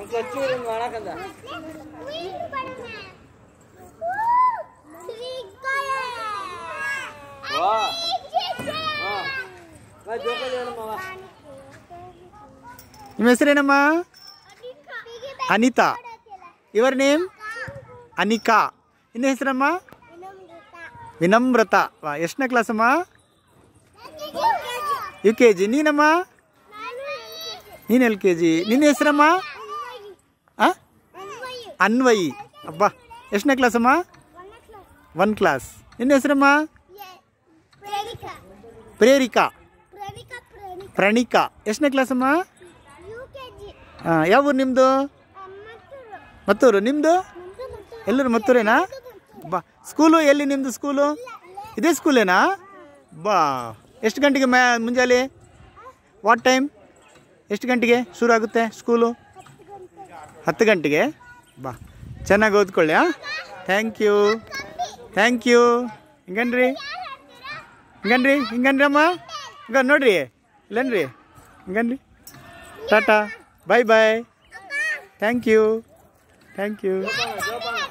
ಖರ್ಚು ಇರಂಗ್ ಮಾಡಕಂದ ವಾ ಹಾ ಬಾ ಜೋಕಾಲಿ ಆಡಮ್ಮ ಬಾ. ನಿಮ್ಮ ಹೆಸರೇನಮ್ಮ ಅನಿತಾ ಯುವರ್ ನೇಮ್ ಅನಿಕಾ ಇನ್ನ ಹೆಸರಮ್ಮ ವಿನಮ್ರತ ವಾ ಎಷ್ಟನೇ ಕ್ಲಾಸ್ ಅಮ್ಮ ಯು ಕೆ ಜಿ ನೀನಮ್ಮ ನೀನು ಎಲ್ ಕೆ ಜಿ ನಿನ್ನ ಹೆಸರಮ್ಮ ಆ ಅನ್ವಯಿ ಅಬ್ಬಾ ಎಷ್ಟನೇ ಕ್ಲಾಸ್ ಅಮ್ಮ ಒನ್ ಕ್ಲಾಸ್ ನಿನ್ನ ಹೆಸರಮ್ಮ ಪ್ರೇರಿಕಾ ಪ್ರಣೀಕಾ ಎಷ್ಟನೇ ಕ್ಲಾಸ್ ಅಮ್ಮ ಹಾಂ ಯಾವ ಊರು ನಿಮ್ಮದು ಮತ್ತೂರು ನಿಮ್ಮದು ಎಲ್ಲರೂ ಮತ್ತೂರೇನಾ ಬಾ ಸ್ಕೂಲು ಎಲ್ಲಿ ನಿಮ್ಮದು ಸ್ಕೂಲು ಇದೇ ಸ್ಕೂಲೇನಾ ಬಾ ಎಷ್ಟು ಗಂಟೆಗೆ ಮ್ಯಾ ಮುಂಜಾನೆ ವಾಟ್ ಟೈಮ್ ಎಷ್ಟು ಗಂಟೆಗೆ ಶುರು ಆಗುತ್ತೆ ಸ್ಕೂಲು ಹತ್ತು ಗಂಟೆಗೆ ಬಾ ಚೆನ್ನಾಗಿ ಓದ್ಕೊಳ್ಳಿ ಹಾಂ ಥ್ಯಾಂಕ್ ಯು ಥ್ಯಾಂಕ್ ಯು ಹಿಂಗನ್ರಿ ಹಿಂಗನ್ರಿ ಹಿಂಗನ್ರಿ ಅಮ್ಮ ಹಿಂಗ ನೋಡ್ರಿ ಇಲ್ಲನ್ರಿ ಹಿಂಗನ್ರಿ tata bye bye thank you thank you ಜೋಪಾನ ಜೋಪಾನ